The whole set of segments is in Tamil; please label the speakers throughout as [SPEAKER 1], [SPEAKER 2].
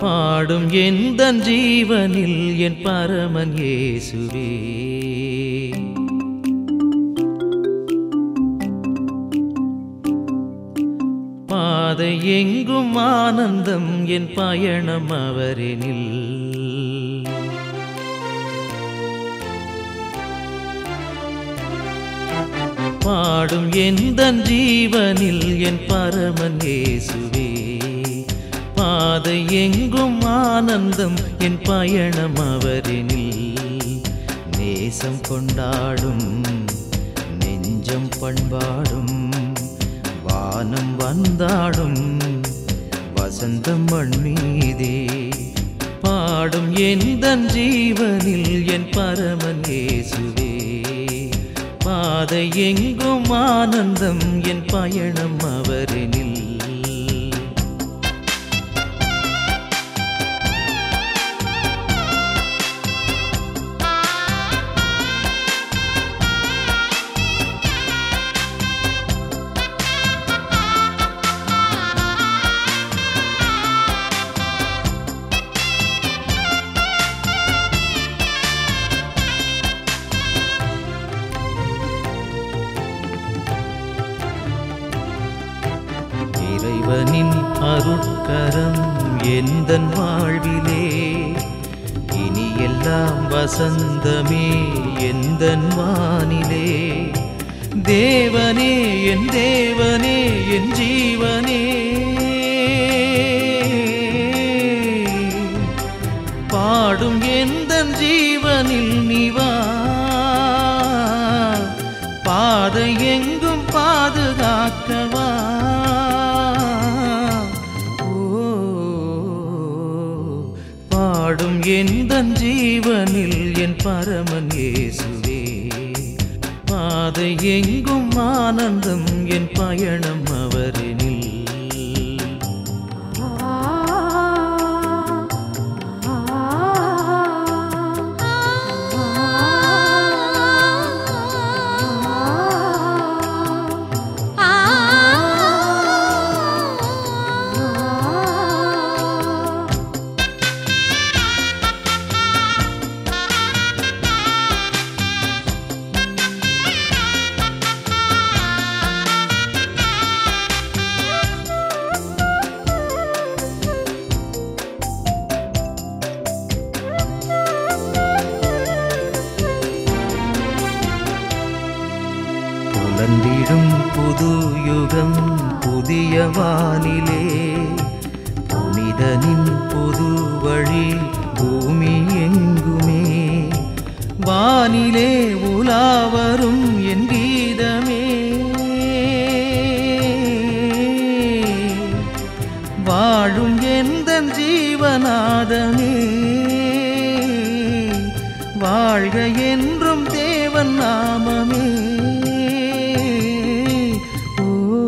[SPEAKER 1] பாடும் எந்தன் ஜீவனில் என் பரமன் இயேசுவே பாதை எங்கும் ஆனந்தம் என் பயணம் அவரெனில் பாடும் எந்தன் ஜீவனில் என் பரமன் இயேசுவே பாதை எங்கும் ஆனந்தம் என் பயணம் அவரெனில் நேசம் கொண்டாடும் நெஞ்சம் பண்பாடும் வானம் வந்தாடும் வசந்தம் மண் மீதே பாடும் எந்தன் ஜீவனில் என் பரமன் இயேசுவே பாதை எங்கும் ஆனந்தம் என் பயணம் அவரெனில் இறைவனின் அருட்கரம் எந்தன் வாழ்விலே இனி எல்லாம் வசந்தமே எந்தன் வானிலே தேவனே என் தேவனே என் ஜீவனே பாடும் எந்தன் ஜீவனில் நிவா பாதை எங்கும் பாதுகாக்கவா ஓ, பாடும் எந்தன் ஜீவனில் என் பரமன் இயேசுவே பாதை எங்கும் ஆனந்தம் என் பயணம் அவரெனில் புலந்திடும் புது யுகம் புதிய வானிலே புனிதனின் புது வழி பூமி எங்குமே வானிலே உலாவரும் என் கீதமே வாழும் எந்தன் ஜீவநாதமே வாழ்க என்றும் தேவன் நாமமே ஓ,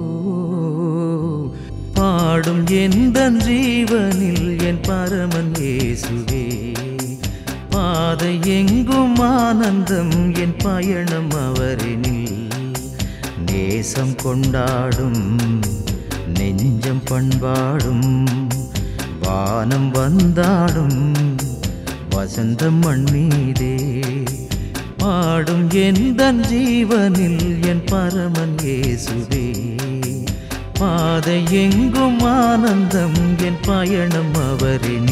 [SPEAKER 1] பாடும் எந்தன் ஜீவனில் என் பரமன் இயேசுவே பாதை எங்கும் ஆனந்தம் என் பயணம் அவரெனில் நேசம் கொண்டாடும் நெஞ்சம் பண்பாடும் வானம் வந்தாடும் வசந்தம் மண் மீதே பாடும் எந்தன் ஜீவனில் என் பரமன் இயேசுவே பாதை எங்கும் ஆனந்தம் என் பயணம் அவரின்